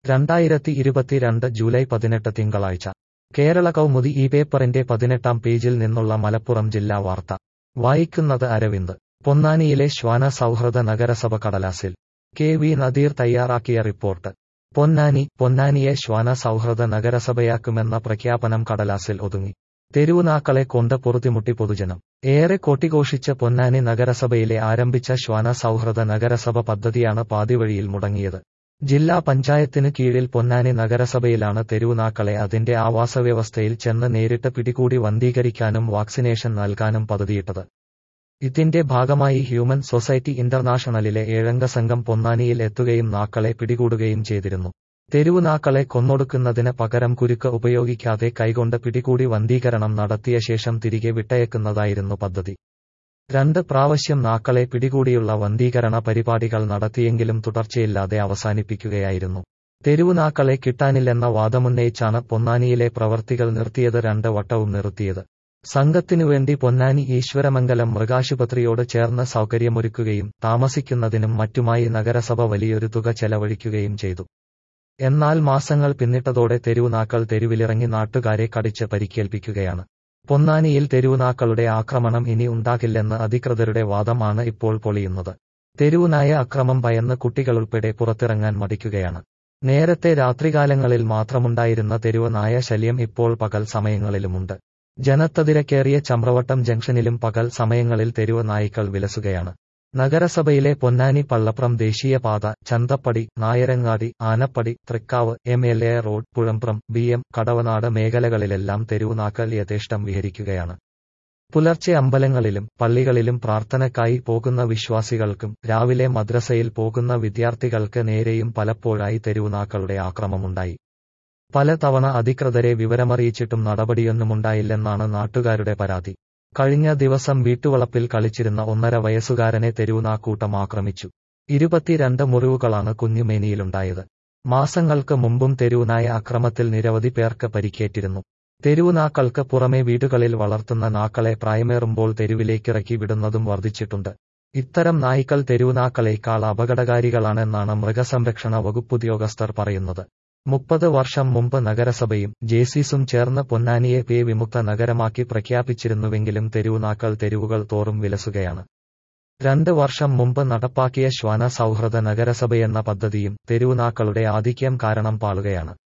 രണ്ടായിരത്തി ഇരുപത്തിരണ്ട് ജൂലൈ പതിനെട്ട് തിങ്കളാഴ്ച കേരള കൗമുദി ഈ പേപ്പറിന്റെ പതിനെട്ടാം പേജിൽ നിന്നുള്ള മലപ്പുറം ജില്ലാ വാർത്ത വായിക്കുന്നത് അരവിന്ദ് പൊന്നാനിയിലെ ശ്വാന സൗഹൃദ നഗരസഭ കടലാസിൽ കെ വി നദീർ തയ്യാറാക്കിയ റിപ്പോർട്ട് പൊന്നാനി പൊന്നാനിയെ ശ്വാന സൗഹൃദ നഗരസഭയാക്കുമെന്ന പ്രഖ്യാപനം കടലാസിൽ ഒതുങ്ങി തെരുവുനാക്കളെ കൊണ്ട് പൊറുതിമുട്ടി പൊതുജനം ഏറെ കൊട്ടിഘോഷിച്ച് പൊന്നാനി നഗരസഭയിലെ ആരംഭിച്ച ശ്വാന സൗഹൃദ നഗരസഭ പദ്ധതിയാണ് പാതിവഴിയിൽ മുടങ്ങിയത് ജില്ലാ പഞ്ചായത്തിന് കീഴിൽ പൊന്നാനി നഗരസഭയിലാണ് തെരുവുനാക്കളെ അതിന്റെ ആവാസവ്യവസ്ഥയിൽ ചെന്ന് നേരിട്ട് പിടികൂടി വന്ധീകരിക്കാനും വാക്സിനേഷൻ നൽകാനും പദ്ധതിയിട്ടത് ഇതിന്റെ ഭാഗമായി ഹ്യൂമൻ സൊസൈറ്റി ഇന്റർനാഷണലിലെ ഏഴംഗ സംഘം പൊന്നാനിയിൽ എത്തുകയും നാക്കളെ പിടികൂടുകയും ചെയ്തിരുന്നു തെരുവുനാക്കളെ കൊന്നൊടുക്കുന്നതിന് പകരം കുരുക്ക് ഉപയോഗിക്കാതെ കൈകൊണ്ട് പിടികൂടി വന്ധീകരണം നടത്തിയ ശേഷം തിരികെ വിട്ടയക്കുന്നതായിരുന്നു പദ്ധതി രണ്ട് പ്രാവശ്യം നാക്കളെ പിടികൂടിയുള്ള വന്ധീകരണ പരിപാടികൾ നടത്തിയെങ്കിലും തുടർച്ചയില്ലാതെ അവസാനിപ്പിക്കുകയായിരുന്നു തെരുവുനാക്കളെ കിട്ടാനില്ലെന്ന വാദമുന്നയിച്ചാണ് പൊന്നാനിയിലെ പ്രവർത്തികൾ നിർത്തിയത് രണ്ട് വട്ടവും നിർത്തിയത് സംഘത്തിനുവേണ്ടി പൊന്നാനി ഈശ്വരമംഗലം മൃഗാശുപത്രിയോട് ചേർന്ന് സൗകര്യമൊരുക്കുകയും താമസിക്കുന്നതിനും മറ്റുമായി നഗരസഭ വലിയൊരു തുക ചെലവഴിക്കുകയും ചെയ്തു എന്നാൽ മാസങ്ങൾ പിന്നിട്ടതോടെ തെരുവുനാക്കൾ തെരുവിലിറങ്ങി നാട്ടുകാരെ കടിച്ച് പരിക്കേൽപ്പിക്കുകയാണ് പൊന്നാനിയിൽ തെരുവുനാക്കളുടെ ആക്രമണം ഇനി ഉണ്ടാകില്ലെന്ന് അധികൃതരുടെ വാദമാണ് ഇപ്പോൾ പൊളിയുന്നത് തെരുവുനായ അക്രമം ഭയന്ന് കുട്ടികളുൾപ്പെടെ പുറത്തിറങ്ങാൻ മടിക്കുകയാണ് നേരത്തെ രാത്രികാലങ്ങളിൽ മാത്രമുണ്ടായിരുന്ന തെരുവ് നായ ശല്യം ഇപ്പോൾ പകൽ സമയങ്ങളിലുമുണ്ട് ജനത്തതിരക്കേറിയ ചമ്രവട്ടം ജംഗ്ഷനിലും പകൽ സമയങ്ങളിൽ തെരുവ് നായ്ക്കൾ വിലസുകയാണ് നഗരസഭയിലെ പൊന്നാനി പള്ളപ്രം ദേശീയപാത Chanthappadi Nayarangadi Anappadi Thrikkavu M L A road Puzhambram B M Kadavanad മേഖലകളിലെല്ലാം തെരുവുനാക്കൾ യഥേഷ്ടം വിഹരിക്കുകയാണ് പുലർച്ചെ അമ്പലങ്ങളിലും പള്ളികളിലും പ്രാർത്ഥനക്കായി പോകുന്ന വിശ്വാസികൾക്കും രാവിലെ മദ്രസയിൽ പോകുന്ന വിദ്യാർത്ഥികൾക്ക് നേരെയും പലപ്പോഴായി തെരുവുനാക്കളുടെ ആക്രമമുണ്ടായി പലതവണ അധികൃതരെ വിവരമറിയിച്ചിട്ടും നടപടിയൊന്നുമുണ്ടായില്ലെന്നാണ് നാട്ടുകാരുടെ പരാതി കഴിഞ്ഞ ദിവസം വീട്ടുവളപ്പിൽ കളിച്ചിരുന്ന ഒന്നര വയസ്സുകാരനെ തെരുവുനാക്കൂട്ടം ആക്രമിച്ചു ഇരുപത്തിരണ്ട് മുറിവുകളാണ് കുഞ്ഞുമേനിയിലുണ്ടായത് മാസങ്ങൾക്ക് മുമ്പും തെരുവുനായ അക്രമത്തിൽ നിരവധി പേർക്ക് പരിക്കേറ്റിരുന്നു തെരുവുനാക്കൾക്ക് പുറമെ വീടുകളിൽ വളർത്തുന്ന നാക്കളെ പ്രായമേറുമ്പോൾ തെരുവിലേക്കിറക്കി വിടുന്നതും വർദ്ധിച്ചിട്ടുണ്ട് ഇത്തരം നായ്ക്കൾ തെരുവുനാക്കളേക്കാൾ അപകടകാരികളാണെന്നാണ് മൃഗസംരക്ഷണ വകുപ്പുദ്യോഗസ്ഥർ പറയുന്നത് മുപ്പത് വർഷം മുമ്പ് നഗരസഭയും ജെസിസും ചേർന്ന് പൊന്നാനിയെ പേ വിമുക്ത നഗരമാക്കി പ്രഖ്യാപിച്ചിരുന്നുവെങ്കിലും തെരുവുനാക്കൾ തെരുവുകൾ തോറും വിലസുകയാണ് രണ്ട് വർഷം മുമ്പ് നടപ്പാക്കിയ ശ്വാന സൗഹൃദ നഗരസഭയെന്ന പദ്ധതിയും തെരുവുനാക്കളുടെ ആധിക്യം കാരണം പാളുകയാണ്